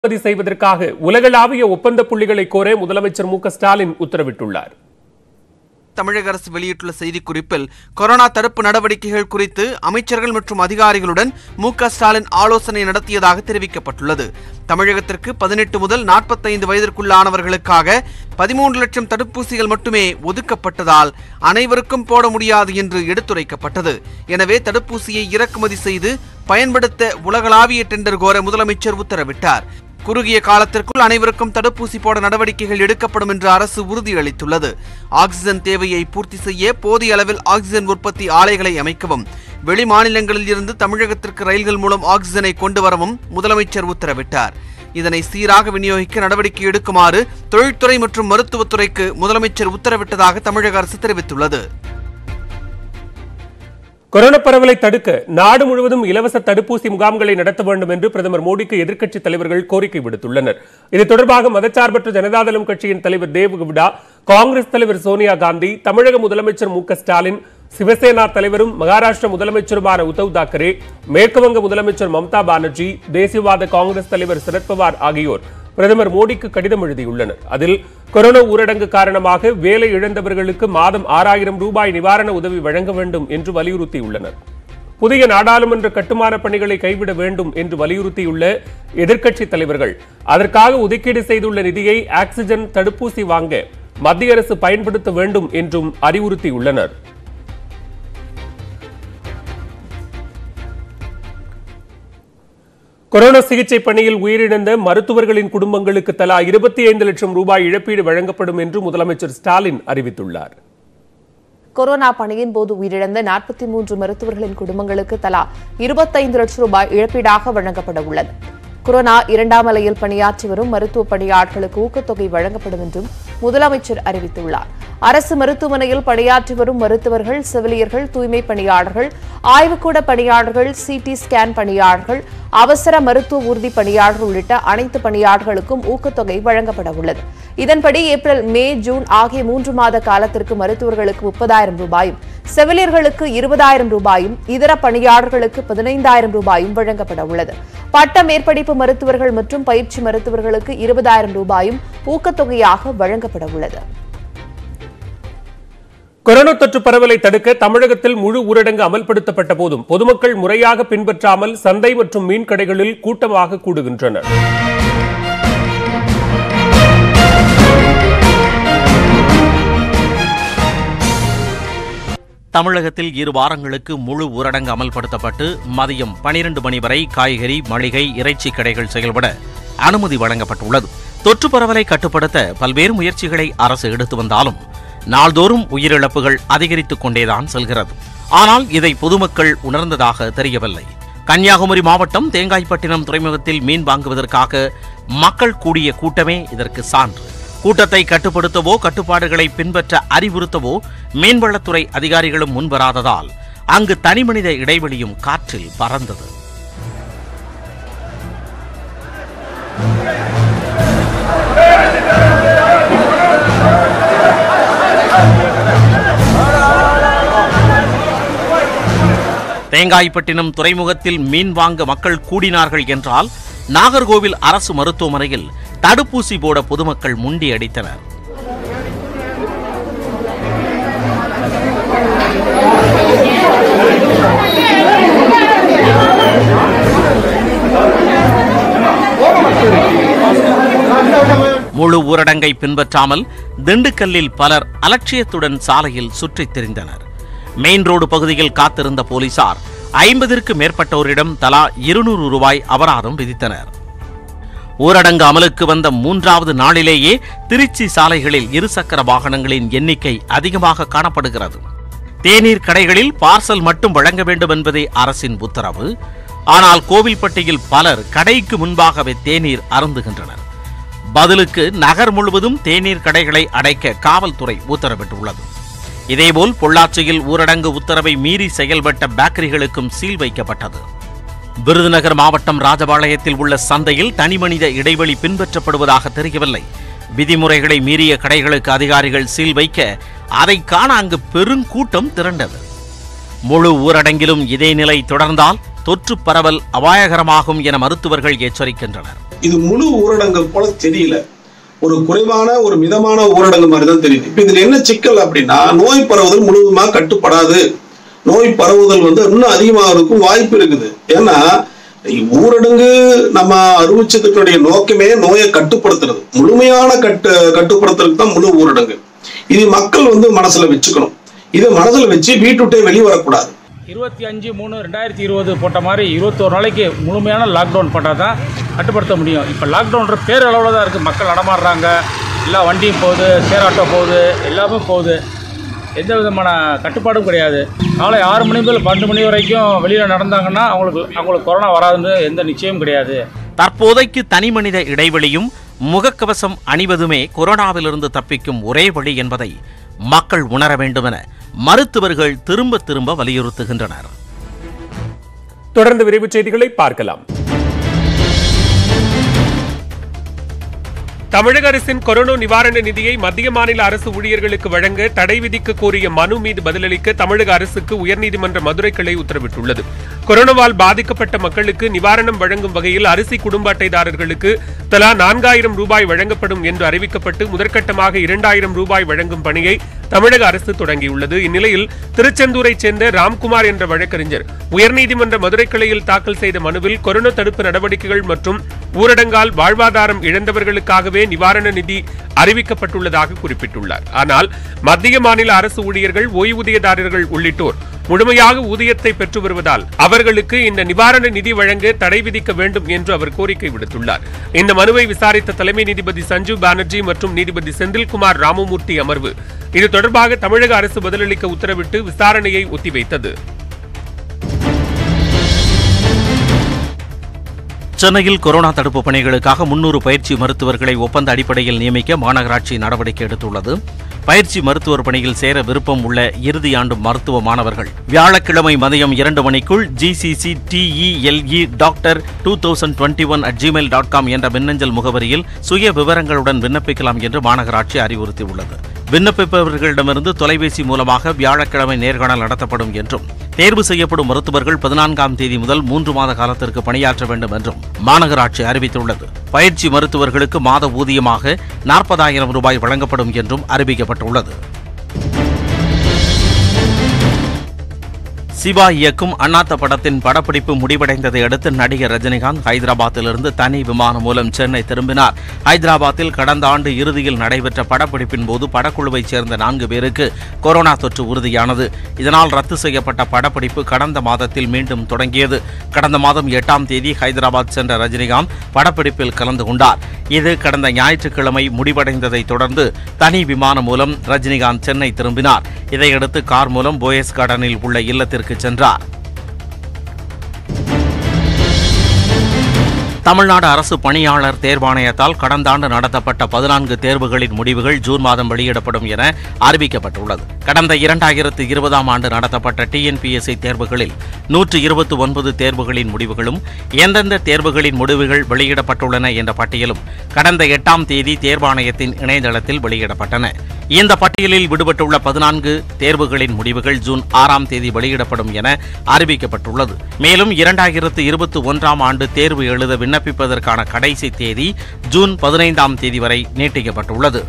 இறக்குமதி செய்வதற்காக உலகளாவிய ஒப்பந்த புள்ளிகளை கோர முதலமைச்சர் மு க ஸ்டாலின் உத்தரவிட்டுள்ளார் தமிழக அரசு வெளியிட்டுள்ள செய்திக்குறிப்பில் கொரோனா தடுப்பு நடவடிக்கைகள் குறித்து அமைச்சர்கள் மற்றும் அதிகாரிகளுடன் மு க ஸ்டாலின் ஆலோசனை நடத்தியதாக தெரிவிக்கப்பட்டுள்ளது தமிழகத்திற்கு பதினெட்டு முதல் நாற்பத்தைந்து வயதிற்குள்ளானவர்களுக்காக பதிமூன்று லட்சம் தடுப்பூசிகள் மட்டுமே ஒதுக்கப்பட்டதால் அனைவருக்கும் போட முடியாது என்று எடுத்துரைக்கப்பட்டது எனவே தடுப்பூசியை இறக்குமதி செய்து பயன்படுத்த உலகளாவிய டெண்டர் கோர முதலமைச்சர் உத்தரவிட்டார் குறுகிய காலத்திற்குள் அனைவருக்கும் தடுப்பூசி போட நடவடிக்கைகள் எடுக்கப்படும் என்று அரசு உறுதியளித்துள்ளது ஆக்சிஜன் தேவையை பூர்த்தி செய்ய போதிய அளவில் ஆக்சிஜன் உற்பத்தி ஆலைகளை அமைக்கவும் வெளி மாநிலங்களில் இருந்து தமிழகத்திற்கு ரயில்கள் மூலம் ஆக்சிஜனை கொண்டு வரவும் முதலமைச்சர் உத்தரவிட்டார் இதனை சீராக விநியோகிக்க நடவடிக்கை எடுக்குமாறு தொழில்துறை மற்றும் மருத்துவத்துறைக்கு முதலமைச்சர் உத்தரவிட்டதாக தமிழக அரசு தெரிவித்துள்ளது கொரோனா பரவலை தடுக்க நாடு முழுவதும் இலவச தடுப்பூசி முகாம்களை நடத்த வேண்டும் என்று பிரதமர் மோடிக்கு எதிர்க்கட்சித் தலைவர்கள் கோரிக்கை விடுத்துள்ளனர் இது தொடர்பாக மதச்சார்பற்ற ஜனதாதளம் கட்சியின் தலைவர் தேவ் கவுடா காங்கிரஸ் தலைவர் சோனியா காந்தி தமிழக முதலமைச்சர் மு க ஸ்டாலின் சிவசேனா தலைவரும் மகாராஷ்டிர முதலமைச்சருமான உத்தவ் தாக்கரே மேற்குவங்க முதலமைச்சர் மம்தா பானர்ஜி தேசியவாத காங்கிரஸ் தலைவர் சரத்பவார் ஆகியோர் பிரதமர் மோடிக்கு கடிதம் எழுதியுள்ளனர் அதில் கொரோனா ஊரடங்கு காரணமாக வேலை இழந்தவர்களுக்கு மாதம் ஆறாயிரம் ரூபாய் நிவாரண உதவி வழங்க வேண்டும் என்று வலியுறுத்தியுள்ளனர் புதிய நாடாளுமன்ற கட்டுமான பணிகளை கைவிட வேண்டும் என்று வலியுறுத்தியுள்ள எதிர்க்கட்சித் தலைவர்கள் அதற்காக ஒதுக்கீடு செய்துள்ள நிதியை ஆக்சிஜன் தடுப்பூசி வாங்க மத்திய அரசு பயன்படுத்த வேண்டும் என்றும் அறிவுறுத்தியுள்ளனர் கொரோனா சிகிச்சை பணியில் உயிரிழந்த மருத்துவர்களின் குடும்பங்களுக்கு தலா இருபத்தி ஐந்து லட்சம் ரூபாய் இழப்பீடு வழங்கப்படும் என்று முதலமைச்சர் ஸ்டாலின் அறிவித்துள்ளார் கொரோனா பணியின் போது உயிரிழந்த நாற்பத்தி மூன்று மருத்துவர்களின் குடும்பங்களுக்கு தலா இருபத்தைந்து லட்சம் ரூபாய் இழப்பீடாக வழங்கப்பட உள்ளது கொரோனா இரண்டாம் அலையில் பணியாற்றி வரும் மருத்துவ பணியாளர்களுக்கு ஊக்கத்தொகை வழங்கப்படும் என்றும் முதலமைச்சர் அறிவித்துள்ளார் அரசு மருத்துவமனையில் பணியாற்றி வரும் மருத்துவர்கள் செவிலியர்கள் தூய்மை பணியாளர்கள் ஆய்வுக்கூட பணியாளர்கள் சிடி ஸ்கேன் பணியாளர்கள் அவசர மருத்துவ ஊர்தி பணியாளர்கள் உள்ளிட்ட அனைத்து பணியாளர்களுக்கும் ஊக்கத்தொகை வழங்கப்பட உள்ளது இதன்படி ஏப்ரல் மே ஜூன் ஆகிய மூன்று மாத காலத்திற்கு மருத்துவர்களுக்கு முப்பதாயிரம் ரூபாயும் செவிலியர்களுக்கு இருபதாயிரம் ரூபாயும் இதர பணியாளர்களுக்கு பதினைந்தாயிரம் ரூபாயும் வழங்கப்பட உள்ளது பட்ட மேற்படிப்பு மருத்துவர்கள் மற்றும் பயிற்சி மருத்துவர்களுக்கு இருபதாயிரம் ரூபாயும் ஊக்கத்தொகையாக வழங்கப்பட உள்ளது கொரோனா தொற்று பரவலை தடுக்க தமிழகத்தில் முழு ஊரடங்கு அமல்படுத்தப்பட்ட போதும் பொதுமக்கள் முறையாக பின்பற்றாமல் சந்தை மற்றும் மீன் கடைகளில் கூட்டமாக கூடுகின்றனர் தமிழகத்தில் இரு வாரங்களுக்கு முழு ஊரடங்கு அமல்படுத்தப்பட்டு மதியம் பனிரெண்டு மணி வரை காய்கறி மளிகை இறைச்சி கடைகள் செயல்பட அனுமதி வழங்கப்பட்டுள்ளது தொற்று பரவலை கட்டுப்படுத்த பல்வேறு முயற்சிகளை அரசு எடுத்து வந்தாலும் நாள்தோறும் உயிரிழப்புகள் அதிகரித்துக் கொண்டேதான் செல்கிறது ஆனால் இதை பொதுமக்கள் உணர்ந்ததாக தெரியவில்லை கன்னியாகுமரி மாவட்டம் தேங்காய்பட்டினம் துறைமுகத்தில் மீன் வாங்குவதற்காக மக்கள் கூடிய கூட்டமே இதற்கு சான்று கூட்டத்தை கட்டுப்படுத்தவோ கட்டுப்பாடுகளை பின்பற்ற அறிவுறுத்தவோ மீன்வளத்துறை அதிகாரிகளும் முன்வராததால் அங்கு தனிமனித இடைவெளியும் காற்றில் பறந்தது தேங்காய்பட்டினம் துறைமுகத்தில் மீன் வாங்க மக்கள் கூடினார்கள் என்றால் நாகர்கோவில் அரசு மருத்துவமனையில் தடுப்பூசி போட பொதுமக்கள் முண்டி அடித்தனர் முழு ஊரடங்கை பின்பற்றாமல் திண்டுக்கல்லில் பலர் அலட்சியத்துடன் சாலையில் சுற்றித் திரிந்தனர் மெயின் ரோடு பகுதியில் காத்திருந்த போலீசார் ஐம்பதிற்கு மேற்பட்டோரிடம் தலா இருநூறு ரூபாய் அபராதம் விதித்தனர் ஊரடங்கு அமலுக்கு வந்த மூன்றாவது நாளிலேயே திருச்சி சாலைகளில் இருசக்கர வாகனங்களின் எண்ணிக்கை அதிகமாக காணப்படுகிறது தேநீர் கடைகளில் பார்சல் மட்டும் வழங்க வேண்டும் என்பதே அரசின் உத்தரவு ஆனால் கோவில்பட்டியில் பலர் கடைக்கு முன்பாகவே தேநீர் அருந்துகின்றனர் பதிலுக்கு நகர் முழுவதும் தேநீர் கடைகளை அடைக்க காவல்துறை உத்தரவிட்டுள்ளது இதேபோல் பொள்ளாச்சியில் ஊரடங்கு உத்தரவை மீறி செயல்பட்ட பேக்கரிகளுக்கும் சீல் வைக்கப்பட்டது விருதுநகர் மாவட்டம் ராஜபாளையத்தில் உள்ள சந்தையில் தனிமனித இடைவெளி பின்பற்றப்படுவதாக தெரியவில்லை விதிமுறைகளை மீறிய கடைகளுக்கு அதிகாரிகள் சீல் வைக்க அதை காண அங்கு பெருங்கூட்டம் திரண்டது முழு ஊரடங்கிலும் இதே நிலை தொடர்ந்தால் தொற்று பரவல் அபாயகரமாகும் என மருத்துவர்கள் எச்சரிக்கின்றனர் இது முழு ஊரடங்கு போல தெரியல ஒரு குறைவான ஒரு மிதமான ஊரடங்கு மாதிரி தான் தெரியுது இப்ப இதுல என்ன சிக்கல் அப்படின்னா நோய் பரவுதல் முழுவதுமா கட்டுப்படாது நோய் பரவுதல் வந்து இன்னும் அதிகமாகிறதுக்கும் வாய்ப்பு இருக்குது ஏன்னா ஊரடங்கு நம்ம அறிவிச்சதுடைய நோக்கமே நோயை கட்டுப்படுத்துறது முழுமையான கட்டு கட்டுப்படுத்துறதுக்கு தான் முழு ஊரடங்கு இது மக்கள் வந்து மனசுல வச்சுக்கணும் இதை மனசுல வச்சு வீட்டுட்டே வெளியே வரக்கூடாது இருபத்தி அஞ்சு மூணு ரெண்டாயிரத்தி இருபது போட்ட மாதிரி இருபத்தோரு நாளைக்கு முழுமையான லாக்டவுன் போட்டால் தான் கட்டுப்படுத்த முடியும் இப்போ லாக்டவுன்ற பேரளவில் தான் இருக்குது மக்கள் நடமாடுறாங்க எல்லா வண்டியும் போகுது சேர் ஆட்டோ போகுது எல்லாமே போகுது எந்த விதமான கட்டுப்பாடும் கிடையாது காலை ஆறு மணி முதல் பன்னெண்டு மணி வரைக்கும் வெளியில் நடந்தாங்கன்னா அவங்களுக்கு அவங்களுக்கு கொரோனா வராதுன்னு எந்த நிச்சயமும் கிடையாது தற்போதைக்கு தனிமனித இடைவெளியும் முகக்கவசம் அணிவதுமே கொரோனாவிலிருந்து தப்பிக்கும் ஒரே வழி என்பதை மக்கள் உணர வேண்டும் என மருத்துவர்கள் திரும்ப திரும்ப வலியுறுத்துகின்றனர் தொடர்ந்து விரைவுச் செய்திகளை பார்க்கலாம் தமிழக அரசின் கொரோனா நிவாரண நிதியை மத்திய மாநில அரசு ஊழியர்களுக்கு வழங்க தடை விதிக்க கோரிய மனு மீது பதிலளிக்க தமிழக அரசுக்கு உயர்நீதிமன்ற மதுரை கிளை உத்தரவிட்டுள்ளது கொரோனாவால் பாதிக்கப்பட்ட மக்களுக்கு நிவாரணம் வழங்கும் வகையில் அரிசி குடும்ப அட்டைதாரர்களுக்கு தலா நான்காயிரம் ரூபாய் வழங்கப்படும் என்று அறிவிக்கப்பட்டு முதற்கட்டமாக இரண்டாயிரம் ரூபாய் வழங்கும் பணியை தமிழக அரசு தொடங்கியுள்ளது இந்நிலையில் திருச்செந்தூரைச் சேர்ந்த ராம்குமார் என்ற வழக்கறிஞர் உயர்நீதிமன்ற மதுரை கிளையில் தாக்கல் செய்த மனுவில் கொரோனா தடுப்பு நடவடிக்கைகள் மற்றும் ஊரடங்கால் வாழ்வாதாரம் இழந்தவர்களுக்காகவே நிவாரண நிதி அறிவிக்கப்பட்டுள்ளதாக குறிப்பிட்டுள்ளார் ஆனால் மத்திய மாநில அரசு ஊழியர்கள் ஓய்வூதியதாரர்கள் உள்ளிட்டோர் முழுமையாக ஊதியத்தை பெற்று வருவதால் அவர்களுக்கு இந்த நிவாரண நிதி வழங்க தடை விதிக்க வேண்டும் என்று அவர் கோரிக்கை விடுத்துள்ளார் இந்த மனுவை விசாரித்த தலைமை நீதிபதி சஞ்சீவ் பானர்ஜி மற்றும் நீதிபதி செந்தில்குமார் ராமமூர்த்தி அமர்வு இது தொடர்பாக தமிழக அரசு பதிலளிக்க உத்தரவிட்டு விசாரணையை ஒத்திவைத்தது சென்னையில் கொரோனா தடுப்பு பணிகளுக்காக முன்னூறு பயிற்சி மருத்துவர்களை ஒப்பந்த அடிப்படையில் நியமிக்க மாநகராட்சி நடவடிக்கை எடுத்துள்ளது பயிற்சி மருத்துவர் பணியில் சேர விருப்பம் உள்ள இறுதி ஆண்டு மருத்துவ மாணவர்கள் வியாழக்கிழமை மதியம் இரண்டு மணிக்குள் GCC DELE doctor two thousand twenty one at Gmail dot com என்ற மின்னஞ்சல் முகவரியில் சுய விவரங்களுடன் விண்ணப்பிக்கலாம் என்று மாநகராட்சி அறிவுறுத்தியுள்ளது விண்ணப்பிப்பவர்களிடமிருந்து தொலைபேசி மூலமாக வியாழக்கிழமை நேர்காணல் நடத்தப்படும் என்றும் தேர்வு செய்யப்படும் மருத்துவர்கள் பதினான்காம் தேதி முதல் மூன்று மாத காலத்திற்கு பணியாற்ற வேண்டும் என்றும் மாநகராட்சி அறிவித்துள்ளது பயிற்சி மருத்துவர்களுக்கு மாத ஊதியமாக நாற்பதாயிரம் ரூபாய் வழங்கப்படும் என்றும் அறிவிக்கப்பட்டுள்ளது சிவா இயக்கும் அண்ணாத்த படத்தின் படப்பிடிப்பு முடிவடைந்ததை அடுத்து நடிகர் ரஜினிகாந்த் ஹைதராபாத்திலிருந்து தனி விமானம் மூலம் சென்னை திரும்பினார் ஹைதராபாத்தில் கடந்த ஆண்டு இறுதியில் நடைபெற்ற படப்பிடிப்பின் போது படக்குழுவைச் சேர்ந்த நான்கு பேருக்கு கொரோனா தொற்று உறுதியானது இதனால் ரத்து செய்யப்பட்ட படப்பிடிப்பு கடந்த மாதத்தில் மீண்டும் தொடங்கியது கடந்த மாதம் எட்டாம் தேதி ஹைதராபாத் சென்ற ரஜினிகாந்த் படப்பிடிப்பில் கலந்து கொண்டார் இது கடந்த ஞாயிற்றுக்கிழமை முடிவடைந்ததை தொடர்ந்து தனி விமானம் மூலம் ரஜினிகாந்த் சென்னை திரும்பினார் இதையடுத்து கார் மூலம் போயஸ் கார்டனில் உள்ள இல்லத்திற்கு சென்றார் தமிழ்நாடு அரசு பணியாளர் தேர்வாணையத்தால் கடந்த ஆண்டு நடத்தப்பட்ட பதினான்கு தேர்வுகளின் முடிவுகள் ஜூன் மாதம் வெளியிடப்படும் என அறிவிக்கப்பட்டுள்ளது கடந்த இரண்டாயிரத்து இருபதாம் ஆண்டு நடத்தப்பட்ட டிஎன்பிஎஸ்சி தேர்வுகளில் நூற்று இருபத்தி ஒன்பது தேர்வுகளின் முடிவுகளும் எந்தெந்த தேர்வுகளின் முடிவுகள் வெளியிடப்பட்டுள்ளன என்ற பட்டியலும் கடந்த எட்டாம் தேதி தேர்வாணையத்தின் இணையதளத்தில் வெளியிடப்பட்டன இந்த பட்டியலில் விடுபட்டுள்ள பதினான்கு தேர்வுகளின் முடிவுகள் ஜூன் ஆறாம் தேதி வெளியிடப்படும் என அறிவிக்கப்பட்டுள்ளது மேலும் இரண்டாயிரத்து இருபத்தி ஒன்றாம் ஆண்டு தேர்வு எழுத விண்ணப்பிப்பதற்கான கடைசி தேதி ஜூன் பதினைந்தாம் தேதி வரை நீட்டிக்கப்பட்டுள்ளது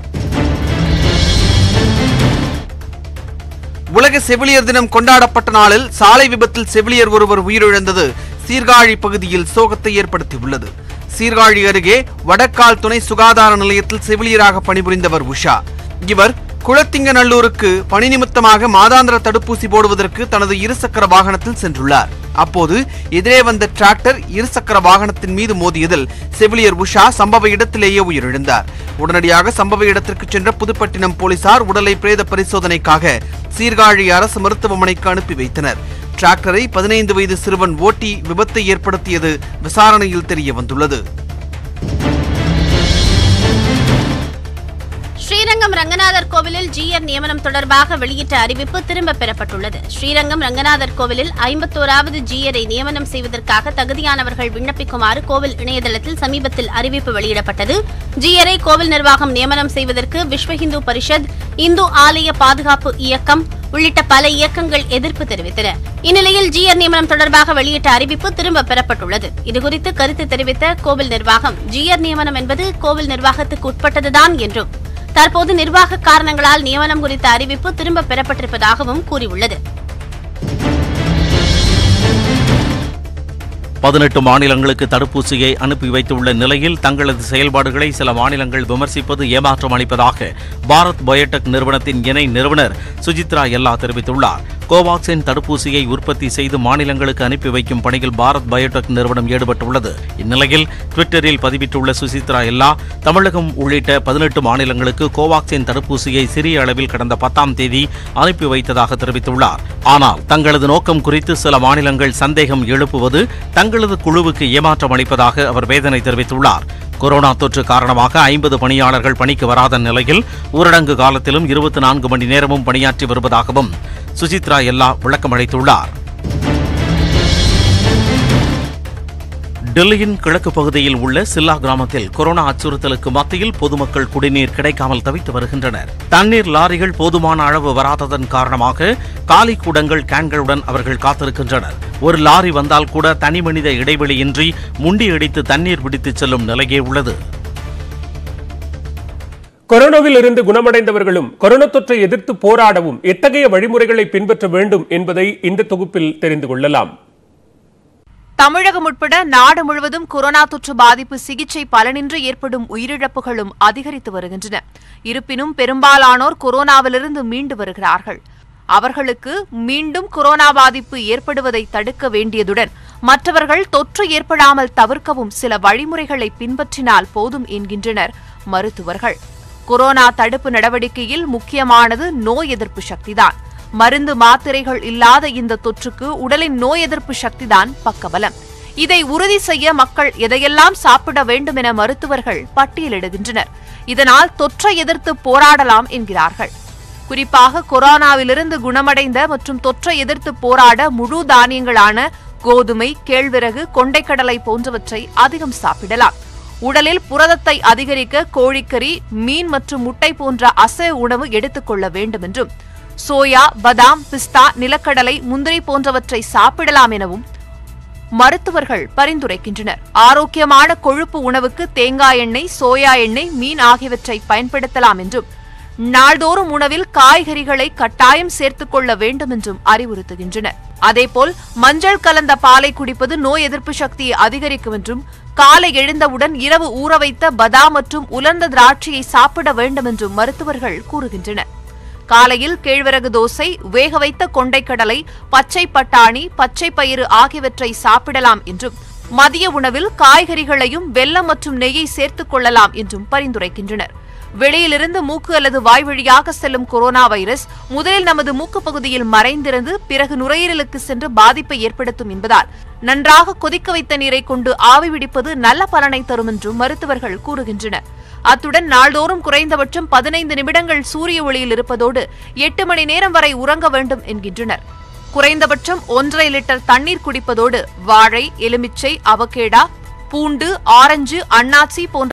உலக செவிலியர் தினம் கொண்டாடப்பட்ட நாளில் சாலை விபத்தில் செவிலியர் ஒருவர் உயிரிழந்தது சீர்காழி பகுதியில் சோகத்தை ஏற்படுத்தியுள்ளது சீர்காழி அருகே வடக்கால் துணை சுகாதார நிலையத்தில் செவிலியராக பணிபுரிந்தவர் உஷா இவர் குளத்திங்கநல்லூருக்கு பணி நிமித்தமாக மாதாந்திர தடுப்பூசி போடுவதற்கு தனது இருசக்கர வாகனத்தில் சென்றுள்ளார் அப்போது எதிரே வந்த டிராக்டர் இருசக்கர வாகனத்தின் மீது மோதியதில் செவிலியர் உஷா சம்பவ இடத்திலேயே உயிரிழந்தார் உடனடியாக சம்பவ இடத்திற்கு சென்ற புதுப்பட்டினம் போலீசார் உடலை பிரேத பரிசோதனைக்காக சீர்காழி அரசு மருத்துவமனைக்கு அனுப்பி வைத்தனர் டிராக்டரை பதினைந்து வயது சிறுவன் ஓட்டி விபத்தை ஏற்படுத்தியது விசாரணையில் தெரிய வந்துள்ளது ஸ்ரீரங்கம் ரங்கநாதர் கோவிலில் ஜீயர் நியமனம் தொடர்பாக வெளியிட்ட அறிவிப்பு திரும்பப் பெறப்பட்டுள்ளது ஸ்ரீரங்கம் ரங்கநாதர் கோவிலில் ஐம்பத்தோராவது ஜீயரை நியமனம் செய்வதற்காக தகுதியானவர்கள் விண்ணப்பிக்குமாறு கோவில் இணையதளத்தில் சமீபத்தில் அறிவிப்பு வெளியிடப்பட்டது ஜீயரை கோவில் நிர்வாகம் நியமனம் செய்வதற்கு விஸ்வ இந்து பரிஷத் இந்து ஆலய பாதுகாப்பு இயக்கம் உள்ளிட்ட பல இயக்கங்கள் எதிர்ப்பு தெரிவித்தன இந்நிலையில் ஜிஆர் நியமனம் தொடர்பாக வெளியிட்ட அறிவிப்பு திரும்ப பெறப்பட்டுள்ளது இதுகுறித்து கருத்து தெரிவித்த கோவில் நிர்வாகம் ஜிஆர் நியமனம் என்பது கோவில் நிர்வாகத்துக்கு உட்பட்டதுதான் என்றும் தற்போது நிர்வாக காரணங்களால் நியமனம் குறித்த அறிவிப்பு திரும்ப பெறப்பட்டிருப்பதாகவும் கூறியுள்ளது பதினெட்டு மாநிலங்களுக்கு தடுப்பூசியை அனுப்பி வைத்துள்ள நிலையில் தங்களது செயல்பாடுகளை சில மாநிலங்கள் விமர்சிப்பது ஏமாற்றம் அளிப்பதாக பாரத் பயோடெக் நிறுவனத்தின் இணை நிறுவனர் சுஜித்ரா எல்லா தெரிவித்துள்ளார் கோவாக்சின் தடுப்பூசியை உற்பத்தி செய்து மாநிலங்களுக்கு அனுப்பி வைக்கும் பணியில் பாரத் பயோடெக் நிறுவனம் ஈடுபட்டுள்ளது இந்நிலையில் ட்விட்டரில் பதிவிட்டுள்ள சுசித்ரா எல்லா தமிழகம் உள்ளிட்ட பதினெட்டு மாநிலங்களுக்கு கோவாக்சின் தடுப்பூசியை சிறிய அளவில் கடந்த பத்தாம் தேதி அனுப்பி வைத்ததாக தெரிவித்துள்ளார் ஆனால் தங்களது நோக்கம் குறித்து சில மாநிலங்கள் சந்தேகம் எழுப்புவது தங்களது குழுவுக்கு ஏமாற்றம் அளிப்பதாக அவர் வேதனை தெரிவித்துள்ளார் கொரோனா தொற்று காரணமாக ஐம்பது பணியாளர்கள் பணிக்கு வராத நிலையில் ஊரடங்கு காலத்திலும் இருபத்தி நான்கு மணி நேரமும் பணியாற்றி வருவதாகவும் சுசித்ரா எல்லா விளக்கம் அளித்துள்ளார் டெல்லியின் கிழக்கு பகுதியில் உள்ள சில்லா கிராமத்தில் கொரோனா அச்சுறுத்தலுக்கு மத்தியில் பொதுமக்கள் குடிநீர் கிடைக்காமல் தவித்து வருகின்றனர் தண்ணீர் லாரிகள் போதுமான அளவு வராததன் காரணமாக காலி கூடங்கள் கேன்களுடன் அவர்கள் காத்திருக்கின்றனர் ஒரு லாரி வந்தால் கூட தனி மனித இடைவெளியின்றி முண்டியடித்து தண்ணீர் பிடித்துச் செல்லும் நிலையே உள்ளது கொரோனாவில் இருந்து குணமடைந்தவர்களும் கொரோனா தொற்றை எதிர்த்து போராடவும் எத்தகைய வழிமுறைகளை பின்பற்ற வேண்டும் என்பதை இந்த தொகுப்பில் தெரிந்து கொள்ளலாம் தமிழகம் உட்பட நாடு முழுவதும் கொரோனா தொற்று பாதிப்பு சிகிச்சை பலனின்றி ஏற்படும் உயிரிழப்புகளும் அதிகரித்து வருகின்றன இருப்பினும் பெரும்பாலானோர் கொரோனாவிலிருந்து மீண்டு வருகிறார்கள் அவர்களுக்கு மீண்டும் கொரோனா பாதிப்பு ஏற்படுவதை தடுக்க வேண்டியதுடன் மற்றவர்கள் தொற்று ஏற்படாமல் தவிர்க்கவும் சில வழிமுறைகளை பின்பற்றினால் போதும் என்கின்றனர் மருத்துவர்கள் கொரோனா தடுப்பு நடவடிக்கையில் முக்கியமானது நோய் எதிர்ப்பு சக்திதான் மருந்து மாத்திரைகள் இல்லாத இந்த தொற்றுக்கு உடலின் நோய் எதிர்ப்பு சக்திதான் பக்கபலம் இதை உறுதி செய்ய மக்கள் எதையெல்லாம் சாப்பிட வேண்டும் என மருத்துவர்கள் பட்டியலிடுகின்றனர் இதனால் தொற்றை எதிர்த்து போராடலாம் என்கிறார்கள் குறிப்பாக கொரோனாவிலிருந்து குணமடைந்த மற்றும் தொற்றை எதிர்த்து போராட முழு தானியங்களான கோதுமை கேழ்விறகு கொண்டைக்கடலை போன்றவற்றை அதிகம் சாப்பிடலாம் உடலில் புரதத்தை அதிகரிக்க கோழிக்கறி மீன் மற்றும் முட்டை போன்ற அசைவ உணவு எடுத்துக்கொள்ள வேண்டும் என்றும் சோயா பதாம் பிஸ்தா நிலக்கடலை முந்திரி போன்றவற்றை சாப்பிடலாம் எனவும் மருத்துவர்கள் பரிந்துரைக்கின்றனர் ஆரோக்கியமான கொழுப்பு உணவுக்கு தேங்காய் எண்ணெய் சோயா எண்ணெய் மீன் ஆகியவற்றை பயன்படுத்தலாம் என்றும் நாள்தோறும் உணவில் காய்கறிகளை கட்டாயம் சேர்த்துக் கொள்ள வேண்டும் என்றும் அறிவுறுத்துகின்றனர் அதேபோல் மஞ்சள் கலந்த பாலை குடிப்பது நோய் எதிர்ப்பு சக்தியை அதிகரிக்கும் என்றும் காலை எழுந்தவுடன் இரவு ஊற வைத்த பதாம் மற்றும் உலர்ந்த திராட்சையை சாப்பிட வேண்டும் என்றும் மருத்துவர்கள் கூறுகின்றனர் காலையில் கேழ்வரகு தோசை வேக வைத்த கொண்டைக்கடலை பச்சை பட்டாணி பச்சை பயிறு ஆகியவற்றை சாப்பிடலாம் என்றும் மதிய உணவில் காய்கறிகளையும் வெல்லம் மற்றும் நெய்யை சேர்த்துக் கொள்ளலாம் என்றும் பரிந்துரைக்கின்றனர் வெளியிலிருந்து மூக்கு அல்லது வாய் வழியாக செல்லும் கொரோனா வைரஸ் முதலில் நமது மூக்கு பகுதியில் மறைந்திருந்து பிறகு நுரையீரலுக்கு சென்று பாதிப்பை ஏற்படுத்தும் என்பதால் நன்றாக கொதிக்க வைத்த நீரை கொண்டு ஆவி பிடிப்பது நல்ல பலனை தரும் என்றும் மருத்துவர்கள் கூறுகின்றனர் அத்துடன் நாள்தோறும் குறைந்தபட்சம் பதினைந்து நிமிடங்கள் சூரிய ஒளியில் இருப்பதோடு எட்டு மணி நேரம் வரை உறங்க வேண்டும் என்கின்றனர் குறைந்தபட்சம் ஒன்றரை லிட்டர் தண்ணீர் குடிப்பதோடு வாழை எலுமிச்சை அவகேடா பூண்டு ஆரஞ்சு அன்னாச்சி போன்ற